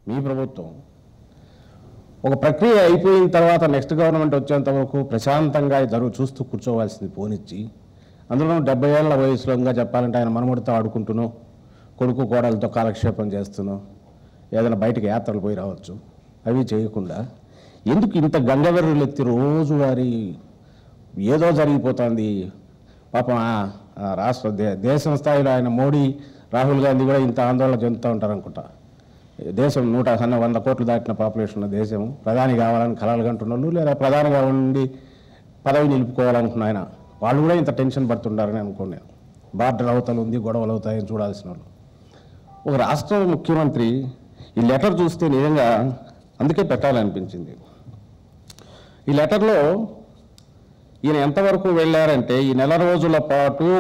మీ ప్రభుత్వం ఒక ప్రక్రియ అయిపోయిన తర్వాత నెక్స్ట్ గవర్నమెంట్ వచ్చేంత వరకు ప్రశాంతంగా జరుగు చూస్తూ కూర్చోవాల్సింది పోనిచ్చి అందులో డెబ్బై ఏళ్ళ వయసులో ఇంకా చెప్పాలంటే ఆయన మనముడితో ఆడుకుంటును కొడుకు కోడలతో కాలక్షేపం చేస్తును ఏదైనా బయటకు యాత్రలు పోయి రావచ్చు అవి చేయకుండా ఎందుకు ఇంత గంగవెర్రులు ఎత్తి రోజువారీ ఏదో జరిగిపోతుంది పాపం ఆ- ఆ రాష్ట్ర దే దేశం స్థాయిలో ఆయన మోడీ రాహుల్ గాంధీ కూడా ఇంత ఆందోళన చెందుతూ ఉంటారు అనుకుంటా దేశం నూట సన్న వంద కోట్లు దాటిన పాపులేషన్ ఉన్న దేశం ప్రధాని కావాలని కలలు కంటున్నారు లేదా ప్రధానిగా ఉండి పదవి నిలుపుకోవాలనుకున్న ఆయన వాళ్ళు కూడా ఇంత టెన్షన్ పడుతుంటారని అనుకోండి నేను బార్డర్ అవతలు ఉంది గొడవలు అవుతాయని చూడాల్సిన వాళ్ళు ఒక రాష్ట్ర ముఖ్యమంత్రి ఈ లెటర్ చూస్తే నిజంగా అందుకే పెట్టాలనిపించింది ఈ లెటర్లో ఈయన ఎంతవరకు వెళ్ళారంటే ఈ నెల రోజుల పాటు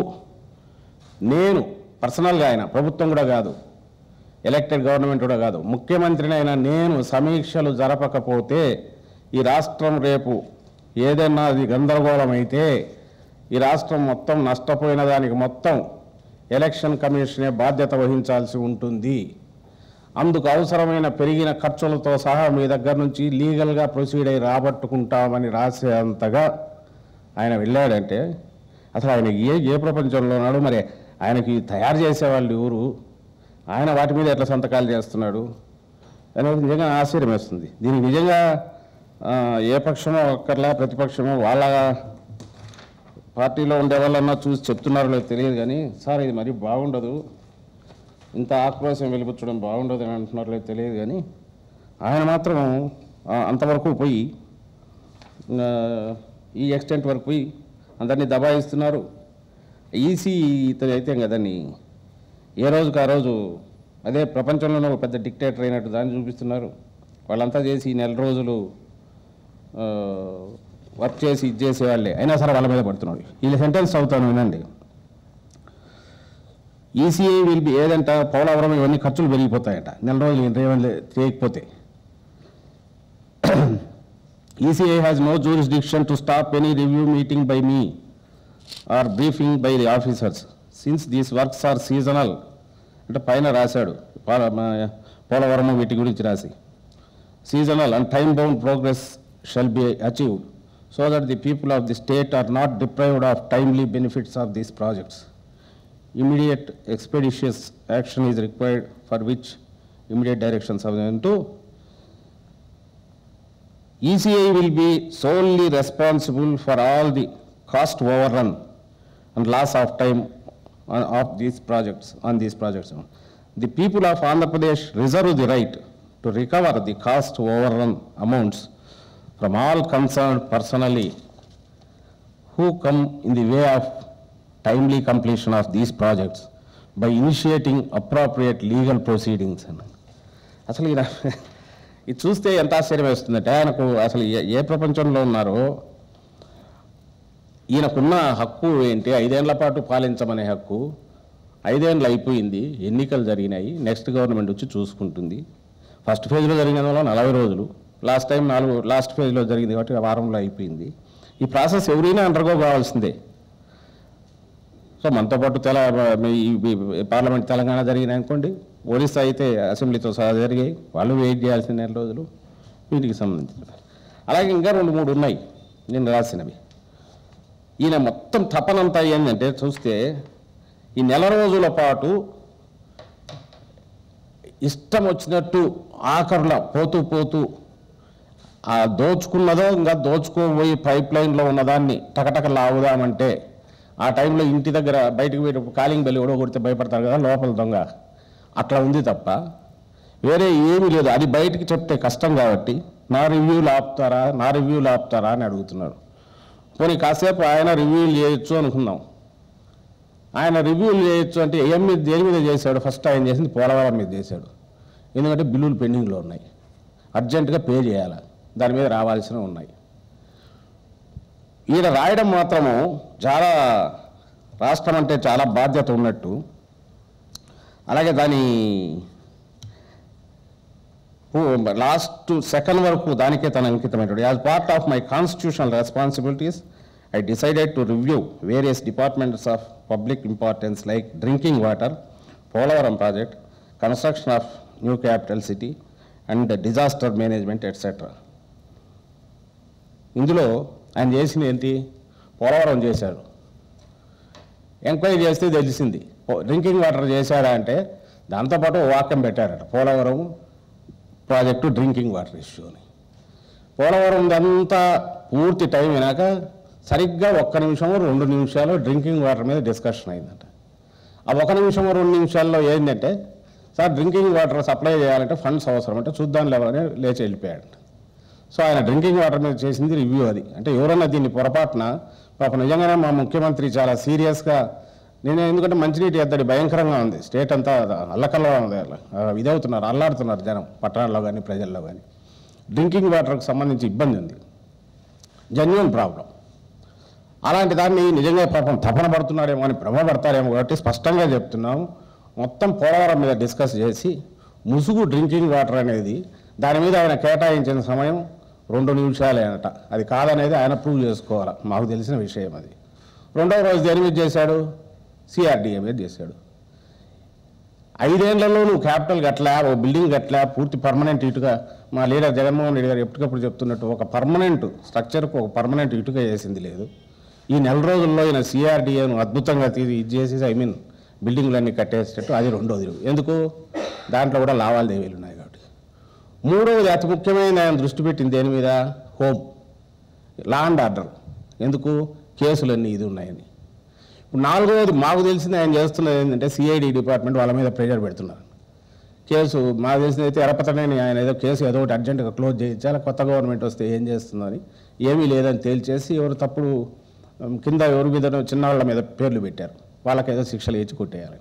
నేను పర్సనల్గా ఆయన ప్రభుత్వం కూడా కాదు ఎలక్టెడ్ గవర్నమెంట్ కూడా కాదు ముఖ్యమంత్రిని అయినా నేను సమీక్షలు జరపకపోతే ఈ రాష్ట్రం రేపు ఏదైనా అది గందరగోళం అయితే ఈ రాష్ట్రం మొత్తం నష్టపోయిన దానికి మొత్తం ఎలక్షన్ కమిషనే బాధ్యత వహించాల్సి ఉంటుంది అందుకు అవసరమైన పెరిగిన ఖర్చులతో సహా మీ దగ్గర నుంచి లీగల్గా ప్రొసీడ్ అయి రాబట్టుకుంటామని రాసేంతగా ఆయన వెళ్ళాడంటే అసలు ఆయన ఏ ఏ ప్రపంచంలో ఉన్నాడు మరి ఆయనకి తయారు చేసేవాళ్ళు ఎవరు ఆయన వాటి మీద ఎట్లా సంతకాలు చేస్తున్నాడు అనేది నిజంగా ఆశ్చర్యం వేస్తుంది దీనికి నిజంగా ఆ, ఏ పక్షమో ఒక్కర్లా ప్రతిపక్షమో వాళ్ళ పార్టీలో ఉండే వాళ్ళన్నా చూసి చెప్తున్నారో లేదో తెలియదు కానీ సార్ ఇది మరీ బాగుండదు ఇంత ఆక్రోశం వెలిపించడం బాగుండదు అని అంటున్నారో లేదో తెలియదు కానీ ఆయన మాత్రం ఆ, అంతవరకు పోయి ఆ, ఈ ఎక్స్టెంట్ వరకు పోయి అందరినీ దబాయిస్తున్నారు ఈసీ ఇతను అయితే కదండి ఏ రోజుకి ఆ రోజు అదే ప్రపంచంలోనే ఒక పెద్ద డిక్టేటర్ అయినట్టు దాన్ని చూపిస్తున్నారు వాళ్ళంతా చేసి ఈ నెల రోజులు ఆ, వర్క్ చేసి ఇది చేసేవాళ్ళే అయినా సరే వాళ్ళ మీద పడుతున్నాడు వీళ్ళ సెంటెన్స్ అవుతాను వినండి ఈసీఐ విల్ బి ఏదంట పోలవరం ఇవన్నీ ఖర్చులు పెరిగిపోతాయంట నెల రోజులు ఈయన రేవంత్ చేయకపోతే ECI has no jurisdiction to stop any review meeting by me or briefing by the officers. Since these works are seasonal, అంటే పైన రాశాడు పోల- మా- పోలవరం వీటి గురించి రాసి seasonal and time-bound progress shall be achieved so that the people of the state are not deprived of timely benefits of these projects. Immediate expeditious action is required for which immediate directions are given to ECI will be solely responsible for all the cost overrun and loss of time on, of these projects, on these projects. The people of Andhra Pradesh reserve the right to recover the cost overrun amounts from all concerned personally who come in the way of timely completion of these projects by initiating appropriate legal proceedings. అసలు ఈయన ఇది చూస్తే ఎంత ఆశ్చర్యం వేస్తుందంటే ఆయనకు అసలు ఏ- ఏ ప్రపంచంలో ఉన్నారో ఈయనకున్న హక్కు ఏంటి ఐదేళ్ల పాటు పాలించమనే హక్కు ఐదేళ్ళు అయిపోయింది ఎన్నికలు జరిగినాయి నెక్స్ట్ గవర్నమెంట్ వచ్చి చూసుకుంటుంది ఫస్ట్ ఫేజ్లో జరిగిన వల్ల నలభై రోజులు లాస్ట్ టైం నాలుగు లాస్ట్ ఫేజ్లో జరిగింది కాబట్టి ఆ వారంలో అయిపోయింది ఈ ప్రాసెస్ ఎవరైనా అండర్గో కావాల్సిందే సో మనతో పాటు తెల ఈ- ఈ పార్లమెంట్ తెలంగాణ జరిగింది అనుకోండి ఒరిస్సా అయితే అసెంబ్లీతో సహా జరిగాయి వాళ్ళు వెయిట్ చేయాల్సిన నెల రోజులు వీటికి సంబంధించిన అలాగే ఇంకా రెండు మూడు ఉన్నాయి నేను రాసినవి ఈయన మొత్తం తపనంతా ఏంటంటే చూస్తే ఈ నెల రోజుల పాటు ఇష్టం వచ్చినట్టు ఆఖరుల పోతూ పోతూ ఆ దోచుకున్నదో ఇంకా దోచుకోబోయి పైప్ లైన్లో ఉన్నదాన్ని టకటక లాగుదామంటే ఆ టైంలో ఇంటి దగ్గర బయటకు పోయి కాలింగ్ బెల్లి కూడా కొడితే భయపడతారు కదా లోపల దొంగ అట్లా ఉంది తప్ప వేరే ఏమీ లేదు అది బయటికి చెప్తే కష్టం కాబట్టి నా రివ్యూలు ఆపుతారా నా రివ్యూలు ఆపుతారా అని అడుగుతున్నాడు పోనీ కాసేపు ఆయన రివ్యూలు చేయొచ్చు అనుకుందాం ఆయన రివ్యూలు చేయొచ్చు అంటే ఏం మీద దేని మీద చేశాడు ఫస్ట్ ఆయన చేసింది పోలవరం మీద చేశాడు ఎందుకంటే బిల్లులు పెండింగ్లో ఉన్నాయి అర్జెంటుగా పే చేయాలి దాని మీద రావాల్సినవి ఉన్నాయి ఈయన రాయడం మాత్రము చాలా రాష్ట్రం అంటే చాలా బాధ్యత ఉన్నట్టు అలాగే దాని లాస్ట్ సెకండ్ వరకు దానికే తన అంకితమైనడు as part of my constitutional responsibilities I decided to review various departments of public importance like drinking water Polavaram project construction of new capital city and disaster management etcetera ఇందులో ఆయన చేసింది ఏంటి పోలవరం చేశాడు ఎంక్వైరీ చేస్తే తెలిసింది ఓ- డ్రింకింగ్ వాటర్ చేశాడా అంటే దాంతోపాటు ఓ వాక్యం పెట్టారట Polavaram project drinking water issue అని పోలవరం అంతా పూర్తి టైం వినాక సరిగ్గా ఒక్క నిమిషం రెండు నిమిషాలు డ్రింకింగ్ వాటర్ మీద డిస్కషన్ అయిందట ఆ ఒక నిమిషం రెండు నిమిషాల్లో ఏంటంటే సార్ డ్రింకింగ్ వాటర్ సప్లై చేయాలంటే ఫండ్స్ అవసరం అంటే చూద్దాం లేవని లేచి వెళ్ళిపోయాడు సో ఆయన డ్రింకింగ్ వాటర్ మీద చేసింది రివ్యూ అది అంటే ఎవరన్నా దీన్ని పొరపాటున పాప నిజంగానే మా ముఖ్యమంత్రి చాలా సీరియస్గా నేను ఎందుకంటే మంచినీటి ఎద్దడి భయంకరంగా ఉంది స్టేట్ అంతా అల్లకల్లా ఉంది అలా. ఆ, ఇదవుతున్నారు అల్లాడుతున్నారు జనం పట్టణాల్లో కానీ ప్రజల్లో కానీ డ్రింకింగ్ వాటర్కి సంబంధించి ఇబ్బంది ఉంది జెన్యున్ ప్రాబ్లం అలాంటి దాన్ని నిజంగా పాపం తపన పడుతున్నాడేమో అని భ్రమ పడతారేమో కాబట్టి స్పష్టంగా చెప్తున్నాం మొత్తం పోలవరం మీద డిస్కస్ చేసి ముసుగు డ్రింకింగ్ వాటర్ అనేది దాని మీద ఆయన కేటాయించిన సమయం రెండు నిమిషాలే అనట అది కాదనేది ఆయన ప్రూవ్ చేసుకోవాలి మాకు తెలిసిన విషయం అది రెండవ రోజు దేని మీద చేశాడు సిఆర్డిఏ మీద చేశాడు ఐదేళ్లలో నువ్వు క్యాపిటల్ కట్టలే ఓ బిల్డింగ్ కట్టలే పూర్తి పర్మనెంట్ ఇటుగా మా లీడర్ జగన్మోహన్ రెడ్డి గారు ఎప్పటికప్పుడు చెప్తున్నట్టు ఒక పర్మనెంట్ స్ట్రక్చర్కు ఒక పర్మనెంట్ ఇటుక చేసింది లేదు ఈ నెల రోజుల్లో ఈయన సిఆర్డిఏను అద్భుతంగా తీసి ఇది చేసి ఐ మీన్ బిల్డింగ్లన్నీ కట్టేసేటట్టు అది రెండోది ఎందుకు దాంట్లో కూడా లావాదేవీలు ఉన్నాయి కాబట్టి మూడవది అతి ముఖ్యమైన ఆయన దృష్టి పెట్టింది దేని మీద హోమ్ లా అండ్ ఆర్డర్ ఎందుకు కేసులన్నీ ఇది ఉన్నాయని ఇప్పుడు నాలుగవది మాకు తెలిసింది ఆయన చేస్తున్నది ఏంటంటే సిఐడి డిపార్ట్మెంట్ వాళ్ళ మీద ప్రెషర్ పెడుతున్నారు కేసు మాకు తెలిసింది అయితే ఎరపతనేని ఆయన ఏదో కేసు ఏదో ఒకటి అర్జెంటుగా క్లోజ్ చేయించాలి కొత్త గవర్నమెంట్ వస్తే ఏం చేస్తుందని ఏమీ లేదని తేల్చేసి ఎవరు తప్పుడు ఉమ్, కింద ఎవరి మీద చిన్న వాళ్ళ మీద పేర్లు పెట్టారు వాళ్ళకి ఏదో శిక్షలు ఇచ్చి కొట్టేయాలని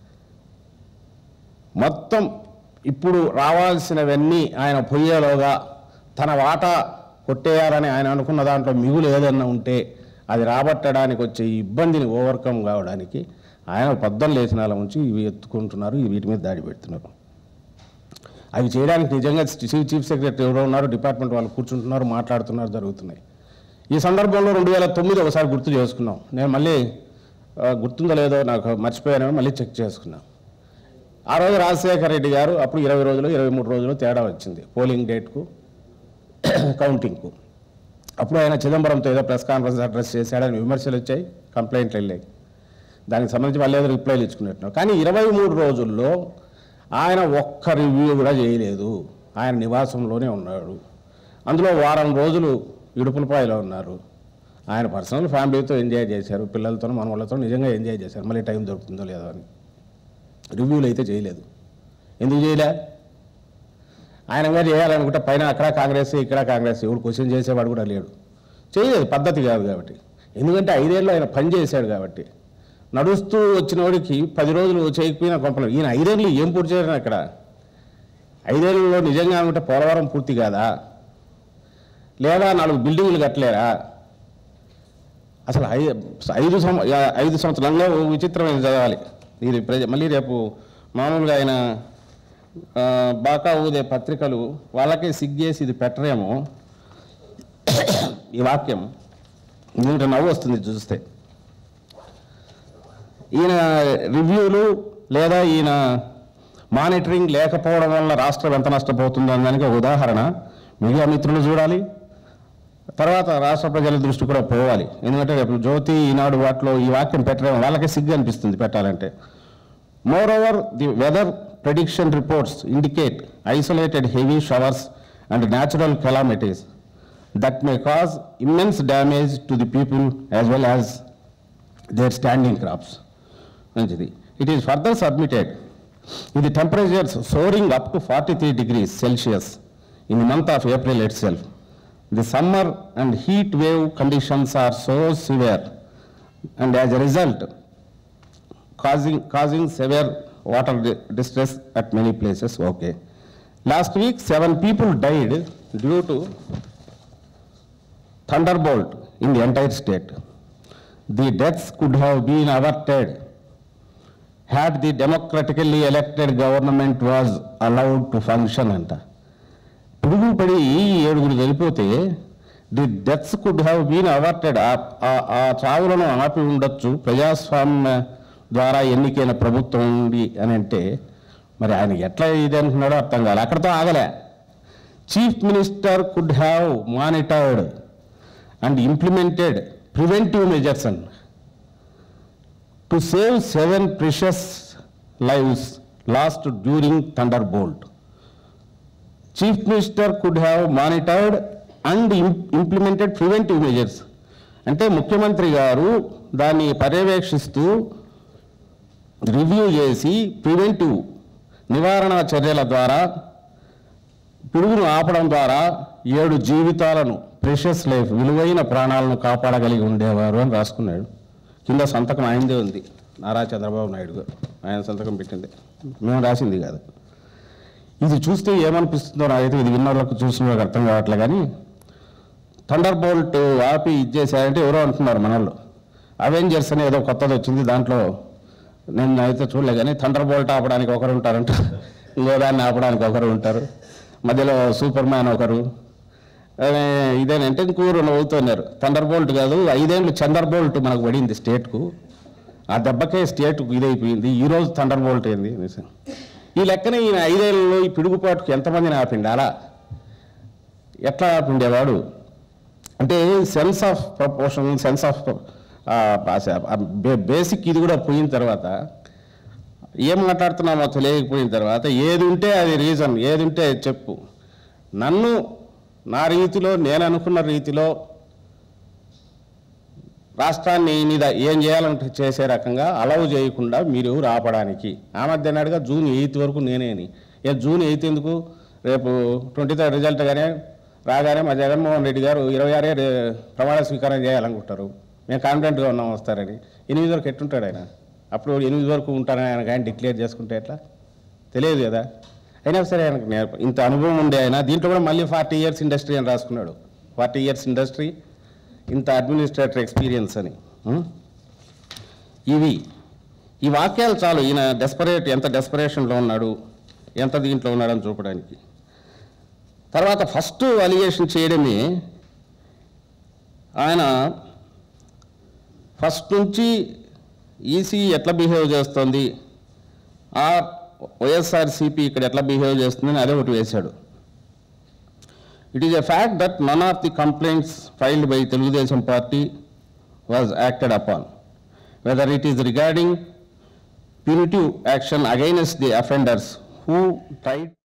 మొత్తం ఇప్పుడు రావాల్సినవన్నీ ఆయన పొయ్యేలోగా తన వాటా కొట్టేయాలని ఆయన అనుకున్న దాంట్లో మిగులు ఏదన్నా ఉంటే అది రాబట్టడానికి వచ్చే ఈ ఇబ్బందిని ఓవర్కమ్ కావడానికి ఆయన పద్దం లేచినాల ఉంచి ఇవి ఎత్తుకుంటున్నారు ఇవి వీటి మీద దాడి పెడుతున్నారు అవి చేయడానికి నిజంగా చీఫ్ చీఫ్ సెక్రటరీ ఎవరో ఉన్నారు డిపార్ట్మెంట్ వాళ్ళు కూర్చుంటున్నారు మాట్లాడుతున్నారు జరుగుతున్నాయి ఈ సందర్భంలో రెండు వేల తొమ్మిది ఒకసారి గుర్తు చేసుకున్నాం నేను మళ్ళీ ఆ, గుర్తుందో లేదో నాకు మర్చిపోయాను మళ్ళీ చెక్ చేసుకున్నాం ఆ రోజు రాజశేఖర రెడ్డి గారు అప్పుడు ఇరవై రోజులు ఇరవై మూడు రోజులు తేడా వచ్చింది పోలింగ్ డేట్కు కౌంటింగ్కు అప్పుడు ఆయన చిదంబరంతో ఏదో ప్రెస్ కాన్ఫరెన్స్ అడ్రస్ చేశాడని విమర్శలు వచ్చాయి కంప్లైంట్లు వెళ్ళాయి దానికి సంబంధించి వాళ్ళు ఏదో రిప్లైలు ఇచ్చుకున్నట్టున్నారు కానీ ఇరవై మూడు రోజుల్లో ఆయన ఒక్క రివ్యూ కూడా చేయలేదు ఆయన నివాసంలోనే ఉన్నాడు అందులో వారం రోజులు ఇడుపులపాయలో ఉన్నారు ఆయన పర్సనల్ ఫ్యామిలీతో ఎంజాయ్ చేశారు పిల్లలతో మనవాళ్ళతో నిజంగా ఎంజాయ్ చేశారు మళ్ళీ టైం దొరుకుతుందో లేదో అని రివ్యూలు అయితే చేయలేదు ఎందుకు చేయలే ఆయన గారు చేయాలనుకుంటే పైన అక్కడ కాంగ్రెస్ ఇక్కడ కాంగ్రెస్ ఎవడు క్వశ్చన్ చేసేవాడు కూడా లేడు చేయలేదు పద్ధతి కాదు కాబట్టి ఎందుకంటే ఐదేళ్ళు ఆయన పని చేశాడు కాబట్టి నడుస్తూ వచ్చిన వాడికి పది రోజులు చేయకపోయినా కొంపలు ఈయన ఐదేళ్ళు ఏం పూర్తి చేయడం అక్కడ ఐదేళ్లలో నిజంగా అనుకుంటే పోలవరం పూర్తి కాదా లేదా నాలుగు బిల్డింగ్లు కట్టలేరా అసలు ఐ ఐదు సం ఐదు సంవత్సరాల్లో ఓ విచిత్రమైన చదవాలి ఇది ప్రజ మళ్ళీ రేపు మామూలుగా ఆయన ఆ, బాకా ఊదే పత్రికలు వాళ్ళకే సిగ్గేసి ఇది పెట్టరేమో ఈ వాక్యం ఎందుకంటే నవ్వు వస్తుంది చూస్తే ఈయన రివ్యూలు లేదా ఈయన మానిటరింగ్ లేకపోవడం వల్ల రాష్ట్రం ఎంత నష్టపోతుందో అనే దానికి ఒక ఉదాహరణ మీడియా మిత్రులు చూడాలి తర్వాత రాష్ట్ర ప్రజల దృష్టి కూడా పోవాలి ఎందుకంటే రేపు జ్యోతి ఈనాడు వాటిలో ఈ వాక్యం పెట్టడం వాళ్ళకే సిగ్గు అనిపిస్తుంది పెట్టాలంటే moreover the weather prediction reports indicate isolated heavy showers and natural calamities that may cause immense damage to the people as well as their standing crops మంచిది ఇట్ ఈస్ ఫర్దర్ సబ్మిటెడ్ ఇది temperatures soaring up to forty three degrees Celsius in the month of April itself the summer and heat wave conditions are so severe and as a result causing causing severe water di- distress at many places. Okay. Last week, seven people died due to thunderbolt in the entire state. The deaths could have been averted had the democratically elected government was allowed to function అంట పిడుగు పడి ఏడుగురు చనిపోతే the deaths could have been averted ఆ చావులను ఆపి ఉండొచ్చు ప్రజాస్వామ్య ద్వారా ఎన్నికైన ప్రభుత్వం ఉంది అని అంటే మరి ఆయన ఎట్లా ఇది అంటున్నాడో అర్థం కాలే అక్కడితో ఆగలే chief minister could have monitored and implemented preventive measures and to save seven precious lives lost during thunderbolt chief minister could have monitored and implemented preventive measures అంటే ముఖ్యమంత్రి గారు దాన్ని పర్యవేక్షిస్తూ రివ్యూ చేసి ప్రివెంటివ్ నివారణ చర్యల ద్వారా పిడుగును ఆపడం ద్వారా ఏడు జీవితాలను ప్రెషస్ లైఫ్ విలువైన ప్రాణాలను కాపాడగలిగి ఉండేవారు అని రాసుకున్నాడు కింద సంతకం ఆయనదే ఉంది నారా చంద్రబాబు నాయుడు గారు ఆయన సంతకం పెట్టింది మేము రాసింది కాదు ఇది చూస్తే ఏమనిపిస్తుందో నాకైతే ఇది విన్నర్లకు చూసిన వాళ్ళకి అర్థం కావట్లే కానీ థండర్ బోల్ట్ ఆపి ఇచ్చేసారంటే ఎవరో అంటున్నారు మనల్లో అవెంజర్స్ అని ఏదో కొత్తది వచ్చింది దాంట్లో నేను అయితే చూడలే కానీ థండర్ బోల్ట్ ఆపడానికి ఒకరు ఉంటారంట ఇంకో దాన్ని ఆపడానికి ఒకరు ఉంటారు మధ్యలో సూపర్ మ్యాన్ ఒకరు అదే ఇదేనంటే ఇంకూరు అవుతున్నారు థండర్ బోల్ట్ కాదు ఐదేళ్ళు చందర్ బోల్ట్ మనకు పడింది స్టేట్కు ఆ దెబ్బకే స్టేట్ ఇదైపోయింది ఈ రోజు థండర్ బోల్ట్ ఏంది అనేసి. ఈ లెక్కన ఈయన ఐదేళ్ళలో ఈ పిడుగుపాటుకు ఎంతమందిని ఆపిండి అలా ఎట్లా ఆపిండేవాడు అంటే sense of proportion sense of basic ఇది కూడా పోయిన తర్వాత ఏం మాట్లాడుతున్నామో తెలియకపోయిన తర్వాత ఏది ఉంటే అది రీజన్ ఏది ఉంటే అది చెప్పు నన్ను నా రీతిలో నేను అనుకున్న రీతిలో రాష్ట్రాన్ని మీద ఏం చేయాలంటే చేసే రకంగా అలవ్ చేయకుండా మీరు రాపడానికి ఆ మధ్య అన్నాడుగా జూన్ ఎయిత్ వరకు నేనేని ఏ జూన్ ఎయిత్ ఎందుకు రేపు ట్వంటీ థర్డ్ రిజల్ట్ గానే రాగానే మా జగన్మోహన్ రెడ్డి గారు ఇరవై ఆరే రే- ప్రమాణ స్వీకారం చేయాలనుకుంటారు మేము కాన్ఫిడెంట్గా ఉన్నాం వస్తారని ఎనిమిది వరకు ఎట్టుంటాడు ఆయన అప్పుడు ఎనిమిది వరకు ఉంటారని ఆయన కానీ డిక్లేర్ చేసుకుంటే ఎట్లా తెలియదు కదా అయినా సరే ఆయనకు నేర్ప ఇంత అనుభవం ఉండే ఆయన దీంట్లో కూడా మళ్ళీ ఫార్టీ ఇయర్స్ ఇండస్ట్రీ అని రాసుకున్నాడు ఫార్టీ ఇయర్స్ ఇండస్ట్రీ ఇంత అడ్మినిస్ట్రేటర్ ఎక్స్పీరియన్స్ అని ఉం? ఇవి ఈ వాక్యాలు చాలు ఈయన డెస్పరేట్ ఎంత డెస్పరేషన్లో ఉన్నాడు ఎంత దీంట్లో ఉన్నాడని చూపడానికి తర్వాత ఫస్ట్ అలిగేషన్ చేయడమే ఆయన ఫస్ట్ నుంచి ఈసీ ఎట్లా బిహేవ్ చేస్తుంది ఆ వైఎస్ఆర్సీపీ ఇక్కడ ఎట్లా బిహేవ్ చేస్తుందని అదే ఒకటి వేశాడు it is a fact that none of the complaints filed by Telugu Desam party was acted upon whether it is regarding punitive action against the offenders who tried